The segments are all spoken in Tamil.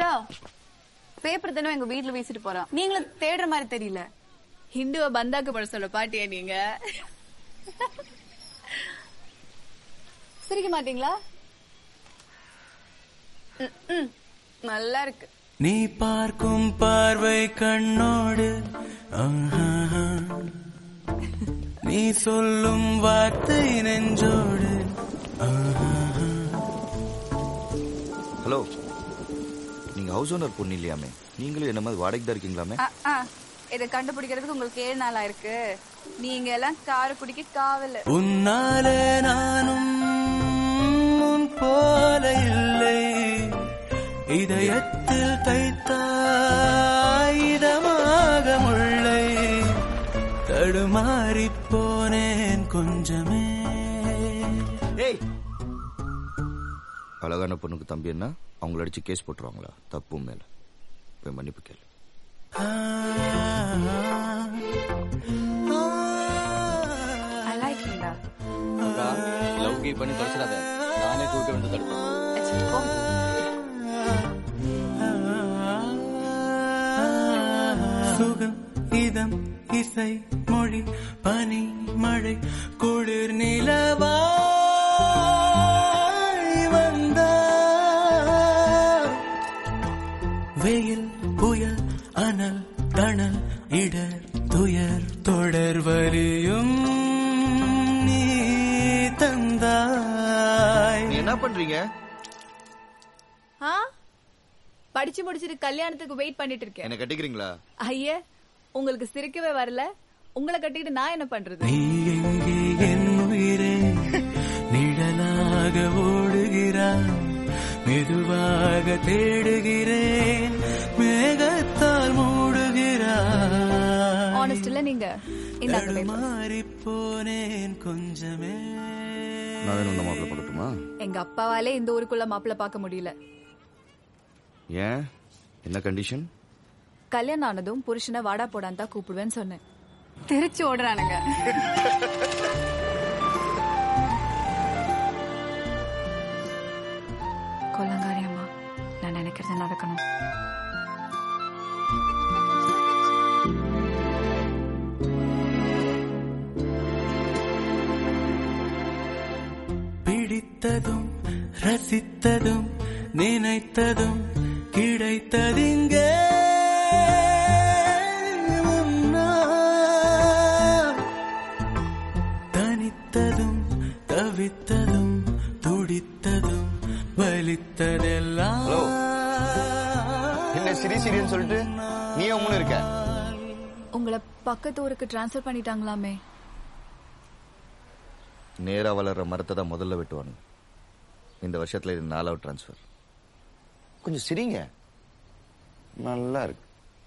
ஹலோ பேப்பர் தானே எங்க வீட்ல வீசிட்டு போறோம் நீங்களும் தேடுற மாதிரி தெரியல ஹிந்துவ பந்தாக்கு பட சொல்ல பாட்டியா நீங்க சிரிக்க மாட்டீங்களா ம், ம். நல்லா இருக்கு நீ பார்க்கும் பார்வை கண்ணோடு ஆஹா. நீ சொல்லும் வார்த்தை நெஞ்சோடு ஆஹா. ஹலோ நீங்க ஹவுஸ் ஓனர் பொண்ணு இல்லையாமே நீங்களும் என்ன மாதிரி வாடகைக்கு தான் இருக்கீங்களாமே ஆ, ஆ. இதை கண்டுபிடிக்கிறதுக்கு உங்களுக்கு ஏழு நாளா இருக்கு நீங்க எல்லாம் காரு குடிக்க காவல் உன்னாலே நானும் உன் போல இல்லை இதயத்தில் தைத்தாய் இதமாக முள்ளை தடுமாறிப் போனேன் கொஞ்சமே ஏய் அழகான பொண்ணுக்கு தம்பி என்ன அவங்கள அடிச்சு கேஸ் போட்டுருவாங்களா தப்பு மேல போய் மன்னிப்பு கேளு ஐ லைக் ஹிண்டா லவ் கீ பண்ணி தொலைச்சிடாத நானே தூக்க வந்து தடுப்பேன் சுகம் இதம் இசை மொழி பனி மழை குளிர் நிலவாய் வந்த வெயில் புயல் அனல் தணல் இடர் துயர் தொடர் வரியும் நீ தந்தாய் நீ என்ன பண்றீங்க ஆ படிச்சு முடிச்சிட்டு கல்யாணத்துக்கு வெயிட் பண்ணிட்டு இருக்கேன் என்ன கட்டிக்கிறீங்களா ஐயே உங்களுக்கு சிரிக்கவே வரல உங்களை கட்டிக்கிட்டு நான் என்ன பண்றது நீ எங்கே என் உயிரே நிழலாக ஓடுகிறாய் மெதுவாக தேடுகிறேன் மேகத்தால் மூடுகிறாய் ஆனஸ்ட் இல்ல நீங்க இந்தாங்க paper. தடுமாறிப் போனேன் கொஞ்சமே நான் வேணும் இந்த மாப்பிள்ள பார்க்கட்டுமா எங்க அப்பாவாலே இந்த ஊருக்குள்ள மாப்பிள்ள பார்க்க முடியல ஏன் என்ன கண்டிஷன் கல்யாணம் ஆனதும் புருஷனை வாடா போடான்னு தான் கூப்பிடுவேன்னு சொன்னேன் திருச்சி ஓடுறானுங்க கொல்லங்காரி அம்மா நான் நினைக்கிறது நடக்கணும் பிடித்ததும் ரசித்ததும் நினைத்ததும் கிடைத்ததிங்கே உன்னால். தனித்ததும் தவித்ததும் துடித்ததும் வலித்ததெல்லாம் ஹலோ. என்ன சிரி சிரின்னு சொல்லிட்டு நீ உம்முன்னு இருக்க உங்களை பக்கத்து ஊருக்கு டிரான்ஸ்ஃபர் பண்ணிட்டாங்களாமே நேரா வளர்ற மரத்தை தான் முதல்ல வெட்டுவானுங்க இந்த வருஷத்துல இது நாலாவது டிரான்ஸ்ஃபர் கொஞ்சம் சிரிங்க நல்லா இருக்கு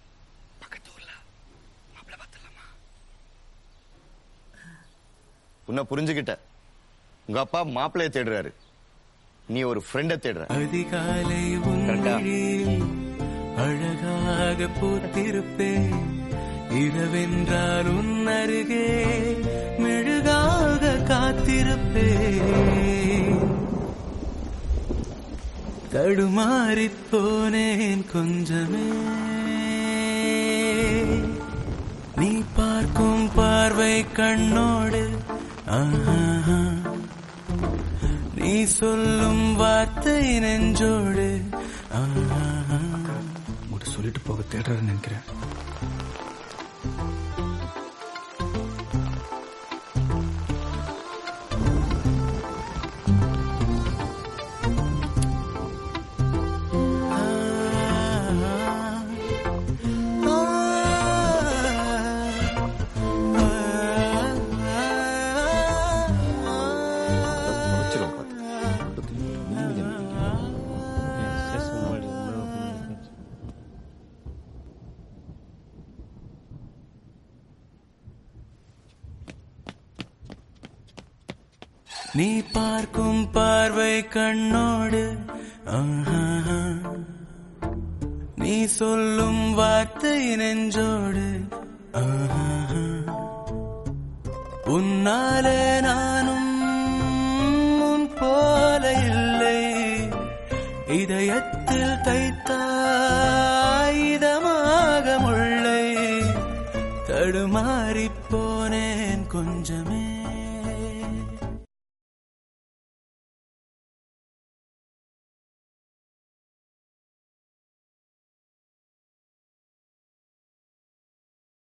உன்னை புரிஞ்சுக்கிட்ட உங்க அப்பா மாப்பிள்ளைய தேடுறாரு நீ ஒரு ஃப்ரெண்ட தேடுற அதிகாலை கரெக்டா? உன்னில் அழகாக பூத்திருப்பேன் இரவென்றால் உன் அருகே மெழுகாக காத்திருப்பேன் தடுமாறிப் போனேன் கொஞ்சமே நீ பார்க்கும் பார்வை கண்ணோடு ஆஹா நீ சொல்லும் வார்த்தை நெஞ்சோடு ஆஹா. உங்கள்கிட்ட சொல்லிட்டு போக தேடுறாருன்னு நினைக்கிறேன் முடிச்சிடும் பார்த்து நிம்மதி நீ பார்க்கும் பார்வை கண்ணோடு ஆஹா. நீ சொல்லும் வார்த்தை நெஞ்சோடு ஆஹா. உன்னாலே நானும் உன் போல இல்லை இதயத்தில் தைத்தாய் இதமாக முள்ளை தடுமாறிப் போனேன் கொஞ்சமே